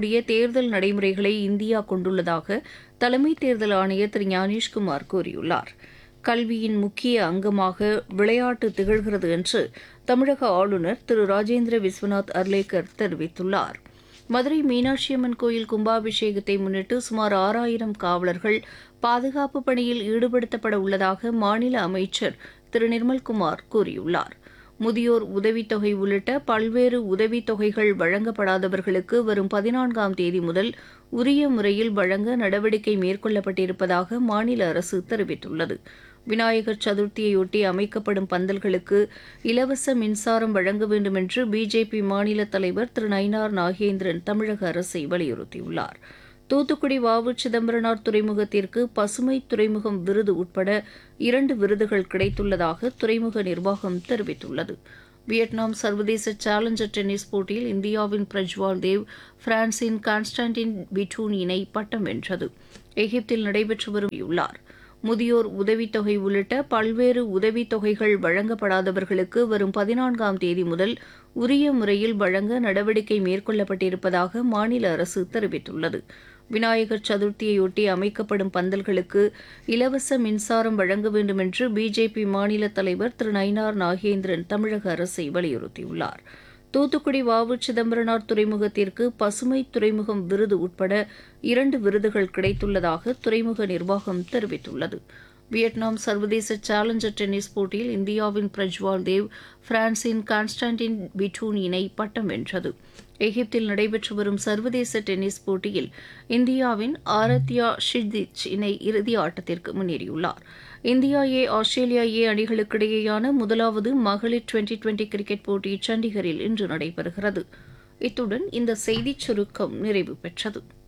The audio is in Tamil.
கூடிய தேர்தல் நடைமுறைகளை இந்தியா கொண்டுள்ளதாக தலைமை தேர்தல் ஆணையர் திரு ஞானேஷ்குமார் கூறியுள்ளார் கல்வியின் முக்கிய அங்கமாக விளையாட்டு திகழ்கிறது என்று தமிழக ஆளுநர் திரு ராஜேந்திர விஸ்வநாத் அர்லேக்கர் தெரிவித்துள்ளார் மதுரை மீனாட்சியம்மன் கோயில் கும்பாபிஷேகத்தை முன்னிட்டு சுமார் ஆறாயிரம் காவலர்கள் பாதுகாப்பு பணியில் ஈடுபடுத்தப்பட உள்ளதாக மாநில அமைச்சர் திரு நிர்மல்குமார் கூறியுள்ளார் முதியோர் உதவித்தொகை உள்ளிட்ட பல்வேறு உதவித்தொகைகள் வழங்கப்படாதவர்களுக்கு வரும் பதினான்காம் தேதி முதல் உரிய முறையில் வழங்க நடவடிக்கை மேற்கொள்ளப்பட்டிருப்பதாக மாநில அரசு தெரிவித்துள்ளது விநாயகர் சதுர்த்தியையொட்டி அமைக்கப்படும் பந்தல்களுக்கு இலவச மின்சாரம் வழங்க வேண்டும் என்று பிஜேபி மாநில தலைவர் திரு நயினார் நாகேந்திரன் தமிழக அரசை வலியுறுத்தியுள்ளார் தூத்துக்குடி வாவு சிதம்பரனார் துறைமுகத்திற்கு பசுமை துறைமுகம் விருது உட்பட இரண்டு விருதுகள் கிடைத்துள்ளதாக துறைமுக நிர்வாகம் தெரிவித்துள்ளது வியட்நாம் சர்வதேச சேலஞ்சர் டென்னிஸ் போட்டியில் இந்தியாவின் பிரஜ்வால் தேவ் பிரான்சின் கான்ஸ்டான்டின் பிட்டூன் இணை பட்டம் வென்றது எகிப்தில் நடைபெற்று வருள்ளார் முதியோர் உதவித்தொகை உள்ளிட்ட பல்வேறு உதவித்தொகைகள் வழங்கப்படாதவர்களுக்கு வரும் பதினான்காம் தேதி முதல் உரிய முறையில் வழங்க நடவடிக்கை மேற்கொள்ளப்பட்டிருப்பதாக மாநில அரசு தெரிவித்துள்ளது விநாயகர் சதுர்த்தியையொட்டி அமைக்கப்படும் பந்தல்களுக்கு இலவச மின்சாரம் வழங்க வேண்டும் என்று பிஜேபி மாநில தலைவர் திரு நயினார் நாகேந்திரன் தமிழக அரசை வலியுறுத்தியுள்ளார் தூத்துக்குடி வாவு சிதம்பரனார் துறைமுகத்திற்கு பசுமை துறைமுகம் விருது உட்பட இரண்டு விருதுகள் கிடைத்துள்ளதாக துறைமுக நிர்வாகம் தெரிவித்துள்ளது வியட்நாம் சர்வதேச சேலஞ்சர் டென்னிஸ் போட்டியில் இந்தியாவின் பிரஜ்வால் தேவ் பிரான்சின் கான்ஸ்டான்டின் பிட்டூன் இணை பட்டம் வென்றது எகிப்தில் நடைபெற்று வரும் சர்வதேச டென்னிஸ் போட்டியில் இந்தியாவின் ஆரத்யா ஷிட்திச் இணை இறுதி ஆட்டத்திற்கு முன்னேறியுள்ளார் இந்தியா ஏ ஆஸ்திரேலியா ஏ அணிகளுக்கிடையேயான முதலாவது மகளிர் டுவெண்டி டுவெண்டி கிரிக்கெட் போட்டி சண்டிகரில் இன்று நடைபெறுகிறது இத்துடன் இந்த செய்திச் சுருக்கம் நிறைவு பெற்றது